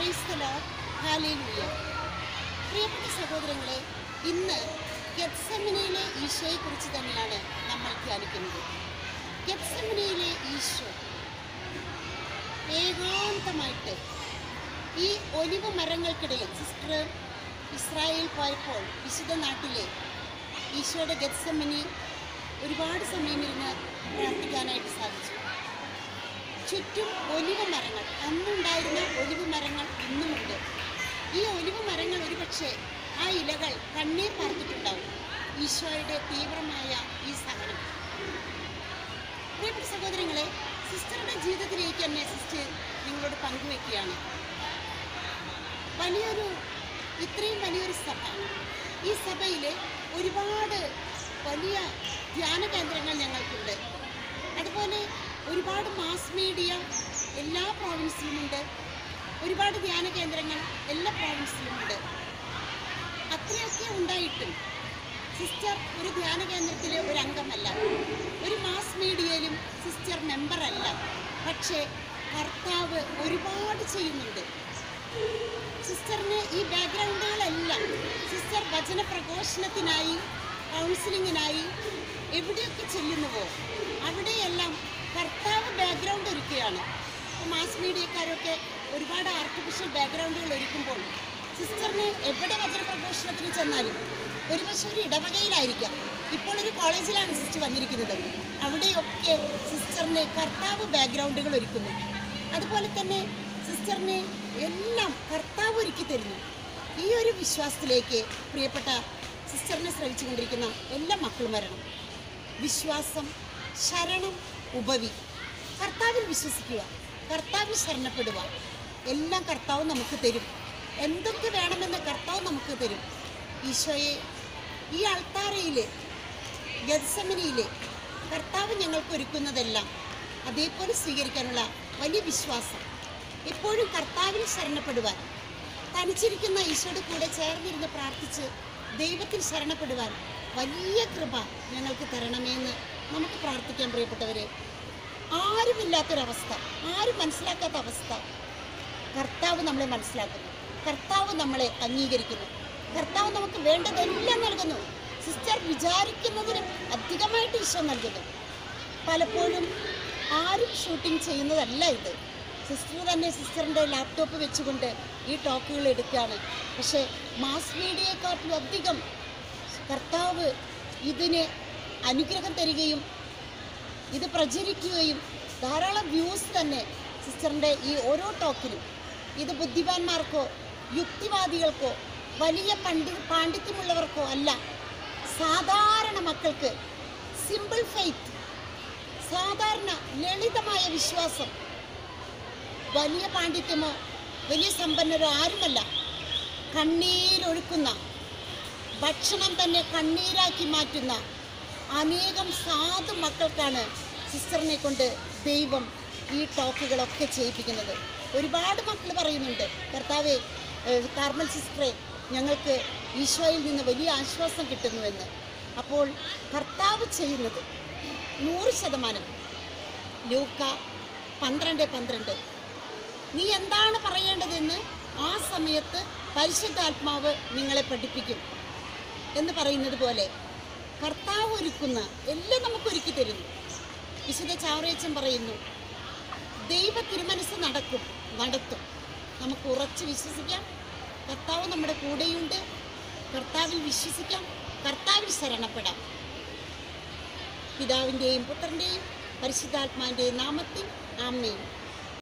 ക്രൈസ്തലോ hallelujah പ്രിയപ്പെട്ട സഹോദരങ്ങളെ ഇന്ന് ഗത്സമനയിലെ ഈശോയെക്കുറിച്ച് തന്നെയാണ് നമ്മൾ ധ്യാനിക്കുന്നത് ഗത്സമനയിലെ ഈശോ ഏകാന്തമായിട്ട് ഈ ഒലിവ് മരങ്ങൾക്കിടയിൽ സിസ്റ്റർ ഇസ്രായേൽ പോയപ്പോൾ വിശുദ്ധ നാട്ടിലെ ഈശോയുടെ ഗത്സമനി ഒരുപാട് സമയം ഇരുന്ന് പ്രാർത്ഥിക്കാനായിട്ട് സാധിച്ചു ചുറ്റും ഒലിവ് മരങ്ങൾ അന്നുണ്ടായിരുന്ന ഒലിവ് മരങ്ങൾ ഇന്നുമുണ്ട് ഈ ഒലിവ് മരങ്ങൾ ഒരുപക്ഷെ ആ ഇലകൾ കണ്ണീർ പാർത്തിട്ടുണ്ടാവും ഈശോയുടെ തീവ്രമായ ഈ സഹനം പ്രിയപ്പെട്ട സഹോദരങ്ങളെ സിസ്റ്ററുടെ ജീവിതത്തിലേക്ക് തന്നെ സിസ്റ്റർ നിങ്ങളോട് പങ്കുവെക്കുകയാണ് വലിയൊരു ഇത്രയും വലിയൊരു സഭ ഈ സഭയിൽ ഒരുപാട് വലിയ ധ്യാന കേന്ദ്രങ്ങൾ ഞങ്ങൾക്കുണ്ട് അതുപോലെ ഒരുപാട് മാസ് മീഡിയ എല്ലാ പ്രോവിൻസിലുമുണ്ട് ഒരുപാട് ധ്യാന കേന്ദ്രങ്ങൾ എല്ലാ പ്രോവിൻസിലുമുണ്ട് അത്രയൊക്കെ ഉണ്ടായിട്ടും സിസ്റ്റർ ഒരു ധ്യാന കേന്ദ്രത്തിലെ ഒരു അംഗമല്ല ഒരു മാസ് മീഡിയയിലും സിസ്റ്റർ മെമ്പറല്ല പക്ഷേ കർത്താവ് ഒരുപാട് ചെയ്യുന്നുണ്ട് സിസ്റ്ററിന് ഈ ബാക്ക്ഗ്രൗണ്ടുകളെല്ലാം സിസ്റ്റർ വചന പ്രഘോഷണത്തിനായി കൗൺസിലിങ്ങിനായി എവിടെയൊക്കെ ചെല്ലുന്നുവോ അവിടെയെല്ലാം കർത്താവ് ബാക്ക്ഗ്രൗണ്ട് ഒരുക്കുകയാണ് ഇപ്പോൾ മാസ് മീഡിയക്കാരൊക്കെ ഒരുപാട് ആർട്ടിഫിഷ്യൽ ബാക്ക്ഗ്രൗണ്ടുകൾ ഒരുക്കുമ്പോൾ സിസ്റ്ററിന് എവിടെ വചന പ്രഘോഷണത്തിന് ചെന്നാലും ഒരുപക്ഷെ ഒരു ഇടവകയിലായിരിക്കാം ഇപ്പോൾ ഒരു കോളേജിലാണ് സിസ്റ്റർ വന്നിരിക്കുന്നത് അവിടെയൊക്കെ സിസ്റ്ററിന് കർത്താവ് ബാക്ക്ഗ്രൗണ്ടുകൾ ഒരുക്കുന്നു അതുപോലെ തന്നെ സിസ്റ്ററിനെ എല്ലാം കർത്താവ് ഒരുക്കി തരുന്നു ഈ ഒരു വിശ്വാസത്തിലേക്ക് പ്രിയപ്പെട്ട സിസ്റ്ററിനെ ശ്രമിച്ചുകൊണ്ടിരിക്കുന്ന എല്ലാ മക്കളും വരണം വിശ്വാസം ശരണം ഉപവി കർത്താവിൽ വിശ്വസിക്കുക കർത്താവിൽ ശരണപ്പെടുക എല്ലാം കർത്താവ് നമുക്ക് തരും എന്തൊക്കെ വേണമെന്ന് കർത്താവ് നമുക്ക് തരും ഈശോയെ ഈ അൾത്താരയിൽ ഗദ്സമനിയിൽ കർത്താവ് ഞങ്ങൾക്ക് ഒരുക്കുന്നതെല്ലാം അതേപോലെ സ്വീകരിക്കാനുള്ള വലിയ വിശ്വാസം എപ്പോഴും കർത്താവിൽ ശരണപ്പെടുവാൻ തനിച്ചിരിക്കുന്ന ഈശോയുടെ കൂടെ ചേർന്നിരുന്ന് പ്രാർത്ഥിച്ച് ദൈവത്തിൽ ശരണപ്പെടുവാൻ വലിയ കൃപ ഞങ്ങൾക്ക് തരണമേന്ന് നമുക്ക് പ്രാർത്ഥിക്കാൻ പ്രിയപ്പെട്ടവരെ ആരുമില്ലാത്തൊരവസ്ഥ ആരും മനസ്സിലാക്കാത്ത അവസ്ഥ കർത്താവ് നമ്മളെ മനസ്സിലാക്കുന്നു കർത്താവ് നമ്മളെ അംഗീകരിക്കുന്നു കർത്താവ് നമുക്ക് വേണ്ടതെല്ലാം നൽകുന്നു സിസ്റ്റർ വിചാരിക്കുന്നതിന് അധികമായിട്ട് ഈശോ നൽകുന്നു പലപ്പോഴും ആരും ഷൂട്ടിംഗ് ചെയ്യുന്നതല്ല ഇത് സിസ്റ്റർ തന്നെ സിസ്റ്ററിൻ്റെ ലാപ്ടോപ്പ് വെച്ചുകൊണ്ട് ഈ ടോക്കുകൾ എടുക്കുകയാണ് പക്ഷേ മാസ് മീഡിയയെക്കാട്ടിലും അധികം കർത്താവ് ഇതിന് അനുഗ്രഹം തരികയും ഇത് പ്രചരിക്കുകയും ധാരാളം വ്യൂസ് തന്നെ സിസ്റ്ററിൻ്റെ ഈ ഓരോ ടോക്കിനും ഇത് ബുദ്ധിമാന്മാർക്കോ യുക്തിവാദികൾക്കോ വലിയ പണ്ഡി പാണ്ഡിത്യമുള്ളവർക്കോ അല്ല സാധാരണ മക്കൾക്ക് സിമ്പിൾ ഫെയ്ത്ത് സാധാരണ ലളിതമായ വിശ്വാസം വലിയ പാണ്ഡിത്യമോ വലിയ സമ്പന്നരോ ആരുമല്ല കണ്ണീരൊഴുക്കുന്ന ഭക്ഷണം തന്നെ കണ്ണീരാക്കി മാറ്റുന്ന അനേകം സാധു മക്കൾക്കാണ് സിസ്റ്ററിനെ കൊണ്ട് ദൈവം ഈ ടോക്കുകളൊക്കെ ചെയ്യിപ്പിക്കുന്നത് ഒരുപാട് മക്കൾ പറയുന്നുണ്ട് കർത്താവെ ഏഹ് കാർമൽ സിസ്റ്ററെ ഞങ്ങൾക്ക് ഈശോയിൽ നിന്ന് വലിയ ആശ്വാസം കിട്ടുന്നുവെന്ന് അപ്പോൾ കർത്താവ് ചെയ്യുന്നത് നൂറ് ശതമാനം ലൂക്ക പന്ത്രണ്ട് പന്ത്രണ്ട് നീ എന്താണ് പറയേണ്ടതെന്ന് ആ സമയത്ത് പരിശുദ്ധാത്മാവ് നിങ്ങളെ പഠിപ്പിക്കും എന്ന് പറയുന്നത് പോലെ കർത്താവ് ഒരുക്കുന്ന എല്ലാം നമുക്ക് ഒരുക്കി തരുന്നു വിശുദ്ധ ചാവറയച്ചൻ പറയുന്നു ദൈവ തിരുമനസ് നടക്കും നടത്തും നമുക്ക് ഉറച്ച് വിശ്വസിക്കാം കർത്താവ് നമ്മുടെ കൂടെയുണ്ട് കർത്താവിൽ വിശ്വസിക്കാം കർത്താവിൽ ശരണപ്പെടാം പിതാവിൻ്റെയും പുത്രൻ്റെയും പരിശുദ്ധാത്മാവിൻ്റെയും നാമത്തിൽ ആമേൻ